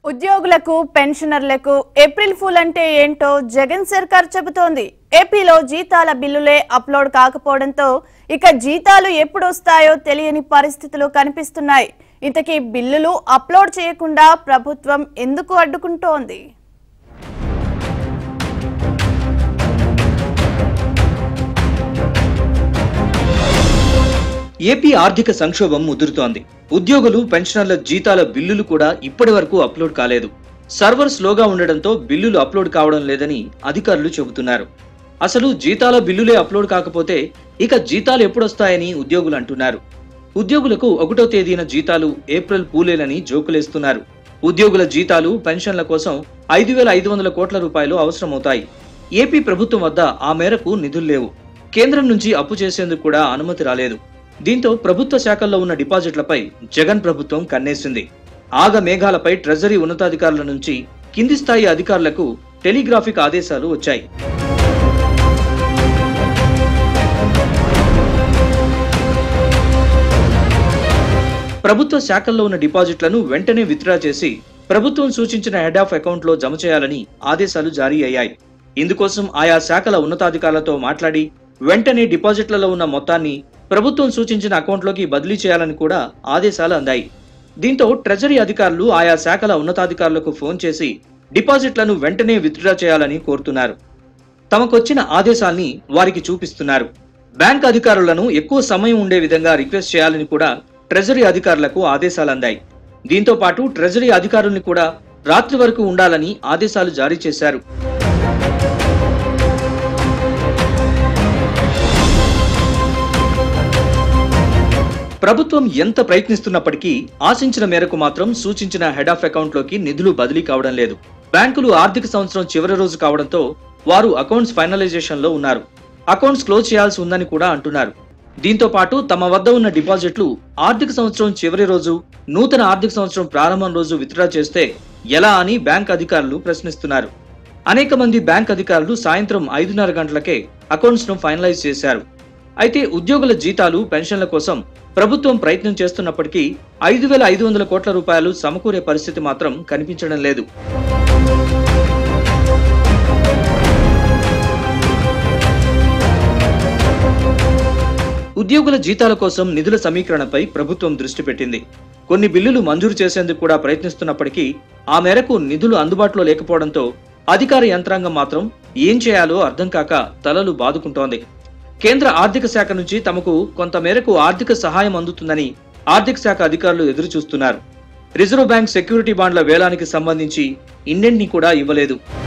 ఉద్యోగులకు పెన్షనర్లకు April full అంటే ఏంటో జగన్ సర్కార్ చెబుతోంది ఏపీలో జీతాల బిల్లులే అప్లోడ్ కాకపోవడంతో ఇక జీతాలు ఎప్పుడు వస్తాయో తెలియని పరిస్థితులు కనిపిస్తున్నాయి ఇంతకీ బిల్లులు అప్లోడ్ చేయకుండా ప్రభుత్వం ఎందుకు అడ్డుకుంటోంది ఏపీ ఆర్థిక సంక్షోభం ముదురుతోంది ఉద్యోగులు పెన్షనర్ల జీతాల బిల్లులు కూడా ఇప్పటి వరకు అప్లోడ్ కాలేదు సర్వర్ స్లోగా ఉండడంతో బిల్లులు అప్లోడ్ కావడం లేదని అధికారులు చెబుతున్నారు అసలు జీతాల బిల్లులే అప్లోడ్ కాకపోతే ఇక జీతాలు ఎప్పుడొస్తాయని ఉద్యోగులు అంటున్నారు ఉద్యోగులకు ఒకటో తేదీన జీతాలు ఏప్రిల్ పూలేలని జోకులేస్తున్నారు ఉద్యోగుల జీతాలు పెన్షన్ల కోసం ఐదు వేల ఐదు వందల కోట్ల రూపాయలు అవసరమవుతాయి ఏపీ ప్రభుత్వం వద్ద ఆ మేరకు నిధులు లేవు కేంద్రం నుంచి అప్పు చేసేందుకు కూడా అనుమతి రాలేదు దీంతో ప్రభుత్వ శాఖల్లో ఉన్న డిపాజిట్లపై జగన్ ప్రభుత్వం కన్నేసింది ఆగ మేఘాలపై ట్రెజరీ ఉన్నతాధికారుల నుంచి కింది స్థాయి అధికారులకు టెలిగ్రాఫిక్ ఆదేశాలు వచ్చాయి ప్రభుత్వ శాఖల్లో ఉన్న డిపాజిట్లను వెంటనే విత్డ్రా చేసి ప్రభుత్వం సూచించిన హెడ్ ఆఫ్ అకౌంట్ లో జమ చేయాలని ఆదేశాలు జారీ అయ్యాయి ఇందుకోసం ఆయా శాఖల ఉన్నతాధికారులతో మాట్లాడి వెంటనే డిపాజిట్లలో ఉన్న మొత్తాన్ని ప్రభుత్వం సూచించిన అకౌంట్లోకి బదిలీ చేయాలని కూడా ఆదేశాలు అందాయి దీంతో ట్రెజరీ అధికారులు ఆయా శాఖల ఉన్నతాధికారులకు ఫోన్ చేసి డిపాజిట్లను వెంటనే విత్డ్రా చేయాలని కోరుతున్నారు తమకొచ్చిన ఆదేశాల్ని వారికి చూపిస్తున్నారు బ్యాంక్ అధికారులను ఎక్కువ సమయం ఉండే విధంగా రిక్వెస్ట్ చేయాలని కూడా ట్రెజరీ అధికారులకు ఆదేశాలు అందాయి దీంతో పాటు ట్రెజరీ అధికారుల్ని కూడా రాత్రి వరకు ఉండాలని ఆదేశాలు జారీ చేశారు ప్రభుత్వం ఎంత ప్రయత్నిస్తున్నప్పటికీ ఆశించిన మేరకు మాత్రం సూచించిన హెడ్ ఆఫ్ అకౌంట్ లోకి నిధులు బదిలీ కావడం లేదు బ్యాంకులు ఆర్థిక సంవత్సరం చివరి రోజు కావడంతో వారు అకౌంట్స్ ఫైనలైజేషన్ లో ఉన్నారు అకౌంట్స్ క్లోజ్ చేయాల్సి ఉందని కూడా అంటున్నారు దీంతో పాటు తమ వద్ద ఉన్న డిపాజిట్లు ఆర్థిక సంవత్సరం చివరి రోజు నూతన ఆర్థిక సంవత్సరం ప్రారంభం రోజు విత్డ్రా చేస్తే ఎలా అని బ్యాంక్ అధికారులు ప్రశ్నిస్తున్నారు అనేక మంది బ్యాంక్ అధికారులు సాయంత్రం ఐదున్నర గంటలకే అకౌంట్స్ ను ఫైనలైజ్ చేశారు అయితే ఉద్యోగుల జీతాలు పెన్షన్ల కోసం ప్రభుత్వం ప్రయత్నం చేస్తున్నప్పటికీ ఐదు వేల ఐదు వందల కోట్ల రూపాయలు సమకూరే పరిస్థితి మాత్రం కనిపించడం లేదు ఉద్యోగుల జీతాల కోసం నిధుల సమీకరణపై ప్రభుత్వం దృష్టి పెట్టింది కొన్ని బిల్లులు మంజూరు చేసేందుకు కూడా ప్రయత్నిస్తున్నప్పటికీ ఆ మేరకు నిధులు అందుబాటులో లేకపోవడంతో అధికార యంత్రాంగం మాత్రం ఏం చేయాలో అర్థం కాక తలలు బాదుకుంటోంది కేంద్ర ఆర్థిక శాఖ నుంచి తమకు కొంత మేరకు ఆర్థిక సహాయం అందుతుందని ఆర్థిక శాఖ అధికారులు ఎదురు చూస్తున్నారు రిజర్వ్ బ్యాంక్ సెక్యూరిటీ బాండ్ల వేలానికి సంబంధించి ఇన్నెంట్ని కూడా ఇవ్వలేదు